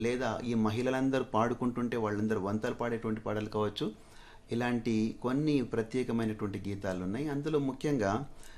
లేదా ఈ మహిళలందరూ పాడుకుంటుంటే వాళ్ళందరూ వంతలు పాడేటువంటి పాటలు కావచ్చు ఇలాంటి కొన్ని ప్రత్యేకమైనటువంటి గీతాలు ఉన్నాయి అందులో ముఖ్యంగా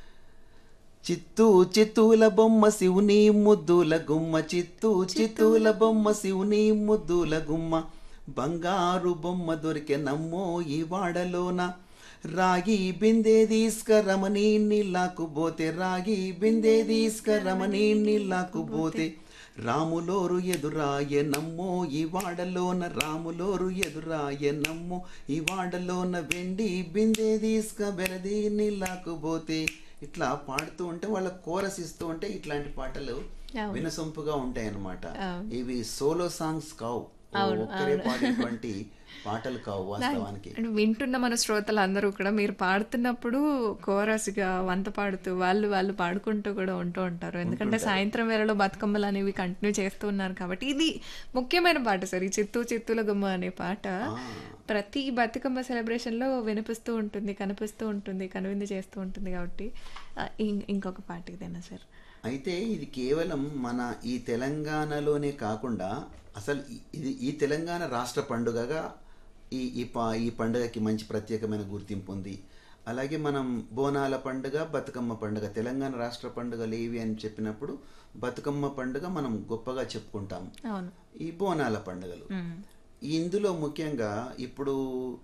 చిత్తూ చిత్తూల బొమ్మ శివుని ముద్దుల గుమ్మ చిత్తూ చిత్తూల బొమ్మ శివుని ముద్దుల గుమ్మ బంగారు బొమ్మ దొరికే నమ్మో ఈ వాడలోన రాగి బిందె తీసుకరమని నీళ్ళకు పోతే రాగి బిందె తీసుకరమని నీళ్ళకు పోతే రాములోరు ఎదురాయ నమ్మో ఈ వాడలోన రాములోరు ఎదురాయ నమ్మో ఈ వాడలోన వెండి బిందె తీసుక బెరది నీళ్ళకు పోతే ఇట్లా పాడుతూ ఉంటే వాళ్ళ కోరస్ ఇస్తూ ఉంటే ఇట్లాంటి పాటలు అవును. వినసొంపుగా ఉంటాయి అన్నమాట అవును. ఇవి సోలో సాంగ్స్ కావు అవును, ఒక్కరే అవును. పాడేటువంటి పాటలు కావు వాస్తవానికి అంటే వింటున్న మన శ్రోతలు అందరూ కూడా మీరు పాడుతున్నప్పుడు కోరస్గా వంత పాడుతూ వాళ్ళు వాళ్ళు పాడుకుంటూ కూడా ఉంటూ ఉంటారు ఎందుకంటే సాయంత్రం వేళలో బతుకమ్మలు అనేవి కంటిన్యూ చేస్తూ ఉన్నారు కాబట్టి ఇది ముఖ్యమైన పాట సార్ ఈ చిత్తూ చిత్తూల గుమ్మ అనే పాట ప్రతి బతుకమ్మ సెలబ్రేషన్ లో వినిపిస్తూ ఉంటుంది కనిపిస్తూ ఉంటుంది కనువిందు చేస్తూ ఉంటుంది కాబట్టి ఆ, ఇం- ఇంకొక పాట ఇదేనా సార్ అయితే ఇది కేవలం మన ఈ తెలంగాణలోనే కాకుండా అసలు ఈ- ఇది ఈ తెలంగాణ రాష్ట్ర పండుగగా ఈ ఈ పా ఈ పండుగకి మంచి ప్రత్యేకమైన గుర్తింపు ఉంది అలాగే మనం బోనాల పండుగ బతుకమ్మ పండుగ తెలంగాణ రాష్ట్ర పండుగలు ఏవి అని చెప్పినప్పుడు బతుకమ్మ పండుగ మనం గొప్పగా చెప్పుకుంటాం అవును ఈ బోనాల పండుగలు ఉమ్. ఇందులో ముఖ్యంగా ఇప్పుడు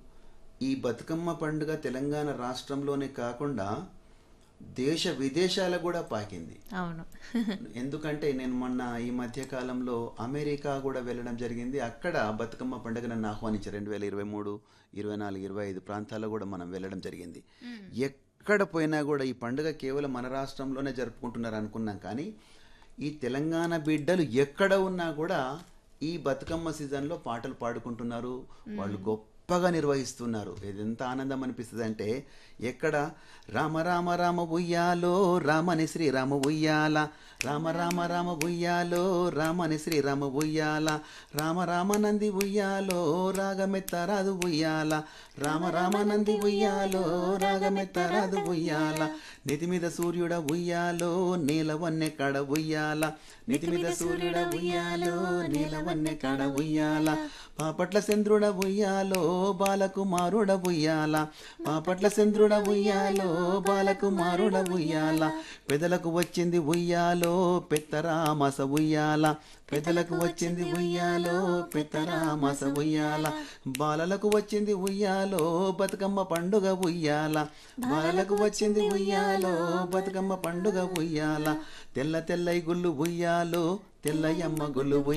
ఈ బతుకమ్మ పండుగ తెలంగాణ రాష్ట్రంలోనే కాకుండా దేశ విదేశాలకు కూడా పాకింది అవును ఎందుకంటే నేను మొన్న ఈ మధ్య కాలంలో అమెరికా కూడా వెళ్ళడం జరిగింది అక్కడ బతుకమ్మ పండుగ నన్ను ఆహ్వానించారు రెండు వేల ఇరవై మూడు ఇరవై నాలుగు ఇరవై ఐదు ప్రాంతాల్లో కూడా మనం వెళ్ళడం జరిగింది ఎక్కడ పోయినా కూడా ఈ పండుగ కేవలం మన రాష్ట్రంలోనే జరుపుకుంటున్నారు అనుకున్నాం కానీ ఈ తెలంగాణ బిడ్డలు ఎక్కడ ఉన్నా కూడా ఈ బతుకమ్మ సీజన్లో పాటలు పాడుకుంటున్నారు వాళ్ళు గొప్పగా నిర్వహిస్తున్నారు ఇది ఎంత ఆనందం అనిపిస్తుంది అంటే ఎక్కడ రామ రామ రామ ఉయ్యాలో రామని శ్రీరామ ఉయ్యాల రామ రామ రామ ఉయ్యాలో రామని శ్రీరామ ఉయ్యాల రామ రామ నంది ఉయ్యాలో రాగమెత్తరాదు ఉయ్యాల రామ రామ నంది ఉయ్యాలో రాగమెత్తరాదు ఉయ్యాల నిధి మీద సూర్యుడ ఉయ్యాలో నీలవన్నె కడ ఉయ్యాల నిధి మీద సూర్యుడ ఉయ్యాలో నీలవన్నె కడ ఉయ్యాల పాపట్ల చంద్రుడ ఉయ్యాలో బాలకుమారుడ ఉయ్యాల పాపట్ల చంద్రుడ ఉయ్యాలో బాలకుమారుడ ఉయ్యాల పెదలకు వచ్చింది ఉయ్యాలో పెత్తరామస ఉయ్యాల పెద్దలకు వచ్చింది ఉయ్యాలో పెత్తరామస ఉయ్యాల బాలలకు వచ్చింది ఉయ్యాలో బతుకమ్మ పండుగ ఉయ్యాల బాలలకు వచ్చింది ఉయ్యాలో బతుకమ్మ పండుగ ఉయ్యాల తెల్ల తెల్లై గుళ్ళు ఉయ్యాలో తెల్లయమ్మ గుళ్ళు ఉయ్యాల